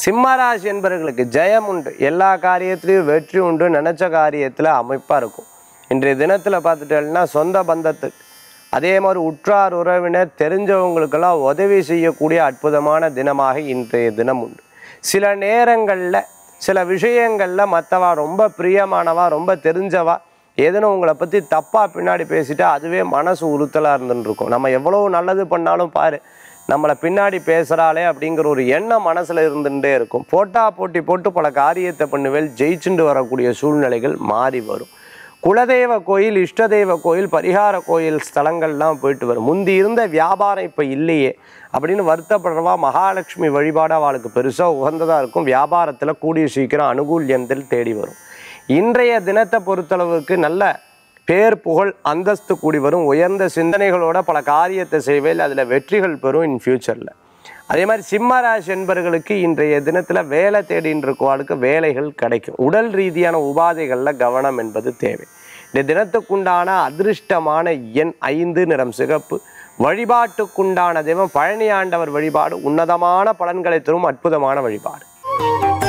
சிம்மராசி என்பவர்களுக்கு ஜெயம் உண்டு எல்லா காரியத்திலையும் வெற்றி உண்டு நினச்ச காரியத்தில் அமைப்பாக இருக்கும் இன்றைய தினத்தில் பார்த்துட்டேன்னா சொந்த பந்தத்துக்கு அதே மாதிரி உற்றார் உறவினர் தெரிஞ்சவங்களுக்கெல்லாம் உதவி செய்யக்கூடிய அற்புதமான தினமாக இன்றைய தினம் உண்டு சில நேரங்களில் சில விஷயங்களில் மற்றவா ரொம்ப பிரியமானவா ரொம்ப தெரிஞ்சவா ஏதேனும் உங்களை பற்றி தப்பாக பின்னாடி பேசிட்டா அதுவே மனசு உறுத்தலாக இருந்துன்னு இருக்கும் நம்ம எவ்வளோ நல்லது பண்ணாலும் பாரு நம்மளை பின்னாடி பேசுகிறாளே அப்படிங்கிற ஒரு எண்ணம் மனசில் இருந்துகிட்டே இருக்கும் போட்டா போட்டி போட்டு பல காரியத்தை பண்ணுவேல் ஜெயிச்சுண்டு வரக்கூடிய சூழ்நிலைகள் மாறி வரும் குலதெய்வ கோயில் இஷ்டதெய்வ கோயில் பரிகார கோயில் ஸ்தலங்கள்லாம் போயிட்டு வரும் முந்தி இருந்த வியாபாரம் இப்போ இல்லையே அப்படின்னு வருத்தப்படுறவா மகாலட்சுமி வழிபாடு அவளுக்கு பெருசாக உகந்ததாக இருக்கும் வியாபாரத்தில் கூடிய சீக்கிரம் அனுகூல்யத்தில் தேடி வரும் இன்றைய தினத்தை பொறுத்தளவுக்கு நல்ல பேர் புகழ் அந்தஸ்து கூடி வரும் உயர்ந்த சிந்தனைகளோட பல காரியத்தை செய்வேல் அதில் வெற்றிகள் பெறும் இன் ஃபியூச்சரில் அதே மாதிரி சிம்ம ராசி என்பவர்களுக்கு இன்றைய தினத்தில் வேலை தேடின்னு இருக்கவாளுக்கு வேலைகள் கிடைக்கும் உடல் ரீதியான உபாதைகளில் கவனம் என்பது தேவை இந்த தினத்துக்குண்டான அதிர்ஷ்டமான எண் ஐந்து நிறம் சிகப்பு வழிபாட்டுக்குண்டான தெய்வம் பழனி ஆண்டவர் வழிபாடு உன்னதமான பலன்களை தரும் அற்புதமான வழிபாடு